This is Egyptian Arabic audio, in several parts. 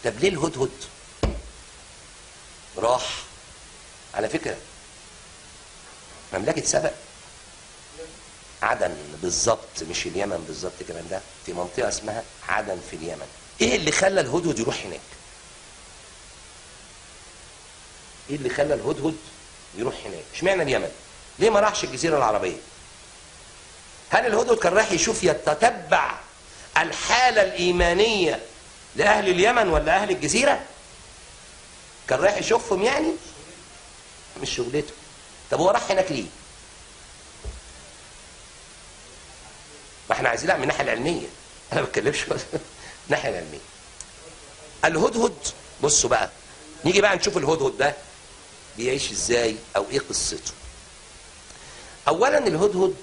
طب ليه الهدهد راح على فكره مملكه سبأ عدن بالظبط مش اليمن بالظبط كمان ده في منطقه اسمها عدن في اليمن ايه اللي خلى الهدهد يروح هناك ايه اللي خلى الهدهد يروح هناك اشمعنى اليمن ليه ما راحش الجزيره العربيه هل الهدهد كان رايح يشوف يتتبع الحاله الايمانيه لاهل اليمن ولا اهل الجزيره كان رايح يشوفهم يعني مش شغلته طب هو راح هناك ليه ما احنا عايزين من الناحيه العلميه انا ما بتكلمش الناحيه العلميه الهدهد بصوا بقى نيجي بقى نشوف الهدهد ده بيعيش ازاي او ايه قصته اولا الهدهد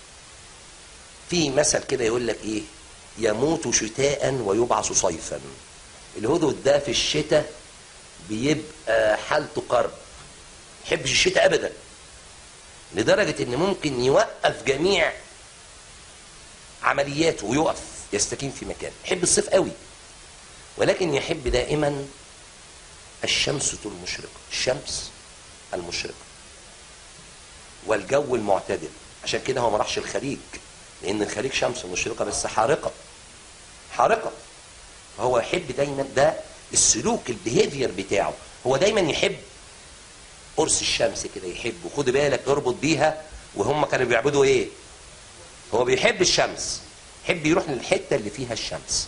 في مثل كده يقول لك ايه يموت شتاء ويبعث صيفا الهدهد ده في الشتاء بيبقى حالته قرب يحبش الشتاء ابدا لدرجه ان ممكن يوقف جميع عملياته ويقف يستكين في مكان يحب الصيف قوي ولكن يحب دائما الشمس المشرقة الشمس المشرقة والجو المعتدل عشان كده هو ما راحش الخليج لان الخليج شمس مشرقة بس حارقة حارقة هو يحب دايما ده السلوك البيهيفير بتاعه هو دايما يحب قرص الشمس كده يحب وخد بالك اربط بيها وهم كانوا بيعبدوا ايه هو بيحب الشمس يحب يروح للحته اللي فيها الشمس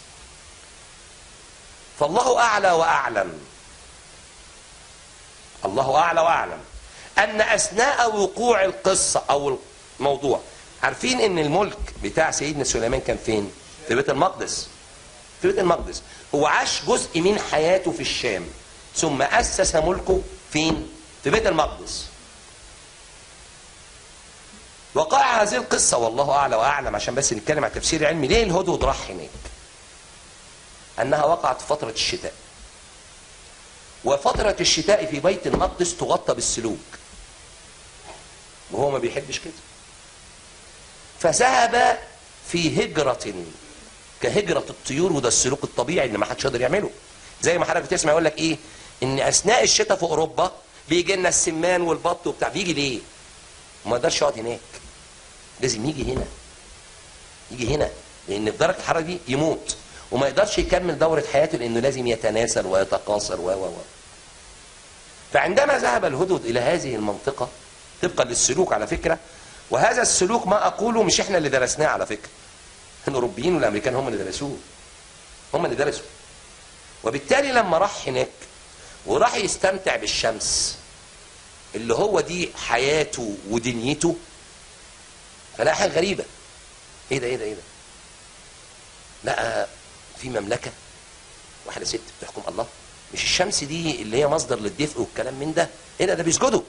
فالله اعلى واعلم الله اعلى واعلم ان اثناء وقوع القصه او الموضوع عارفين ان الملك بتاع سيدنا سليمان كان فين في بيت المقدس في بيت المقدس هو عاش جزء من حياته في الشام ثم اسس ملكه فين في بيت المقدس وقع هذه القصة والله أعلى وأعلم عشان بس نتكلم عن تفسير علمي ليه الهدهد راح هناك أنها وقعت في فترة الشتاء وفترة الشتاء في بيت المقدس تغطى بالسلوك وهو ما بيحبش كده فذهب في هجرة كهجرة الطيور وده السلوك الطبيعي اللي ما حدش يقدر يعمله زي ما حضرتك بتسمع يقول لك ايه ان اثناء الشتاء في اوروبا بيجي لنا السمان والبط وبتاع بيجي ليه؟ ما يقدرش يقعد هناك لازم يجي هنا يجي هنا لان في درجه الحراره دي يموت وما يقدرش يكمل دوره حياته لانه لازم يتناسل ويتقاصر و و و فعندما ذهب الهدهد الى هذه المنطقه طبقا للسلوك على فكره وهذا السلوك ما اقوله مش احنا اللي درسناه على فكره الاوروبيين والامريكان هم اللي درسوه هم اللي درسوا وبالتالي لما راح هناك وراح يستمتع بالشمس اللي هو دي حياته ودنيته فلا حاجه غريبه ايه ده ايه ده ايه ده لقى في مملكه واحده ست بتحكم الله مش الشمس دي اللي هي مصدر للدفء والكلام من ده ايه ده ده بيسجدوا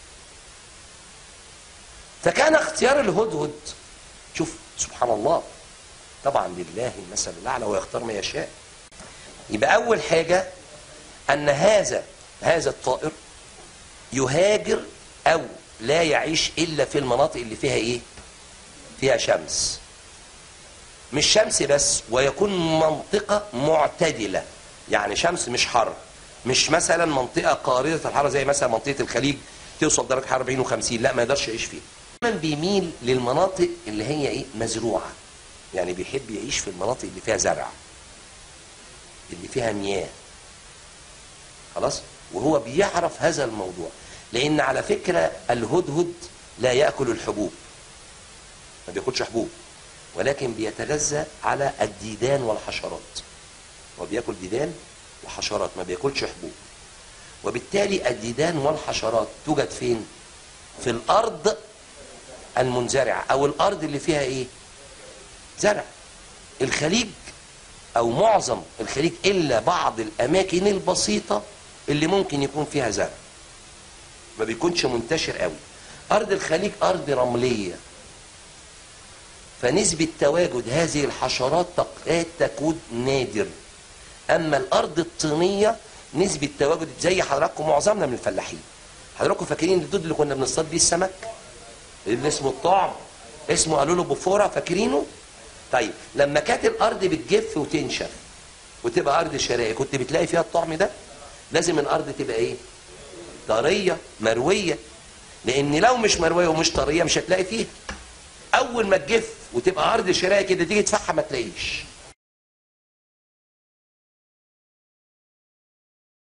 فكان اختيار الهدهد شوف سبحان الله طبعا لله المثل الاعلى ويختار ما يشاء يبقى اول حاجه ان هذا هذا الطائر يهاجر او لا يعيش الا في المناطق اللي فيها ايه فيها شمس مش شمس بس ويكون منطقة معتدلة يعني شمس مش حر مش مثلا منطقة قارضة الحرارة زي مثلا منطقة الخليج توصل درجة حرارة 40 و50 لا ما يقدرش يعيش فيها دايما بيميل للمناطق اللي هي ايه مزروعة يعني بيحب يعيش في المناطق اللي فيها زرع اللي فيها مياه خلاص وهو بيعرف هذا الموضوع لان على فكرة الهدهد لا يأكل الحبوب ما بياكلش حبوب ولكن بيتغذى على الديدان والحشرات هو بياكل ديدان وحشرات ما بياكلش حبوب وبالتالي الديدان والحشرات توجد فين في الارض المنزرعه او الارض اللي فيها ايه زرع الخليج او معظم الخليج الا بعض الاماكن البسيطه اللي ممكن يكون فيها زرع ما بيكونش منتشر قوي ارض الخليج ارض رمليه فنسبة تواجد هذه الحشرات تكاد تكون نادر أما الأرض الطينية نسبة تواجد زي حضراتكم معظمنا من الفلاحين حضراتكم فاكرين الدود اللي كنا بنصطاد بيه السمك اللي اسمه الطعم اسمه قالوا له بفورة فاكرينه طيب لما كانت الأرض بتجف وتنشف وتبقى ارض شرقيه كنت بتلاقي فيها الطعم ده لازم الارض تبقى ايه طريه مرويه لان لو مش مرويه ومش طريه مش هتلاقي فيها اول ما تجف وتبقى ارض شرقيه كده تيجي تفحها ما تلاقيش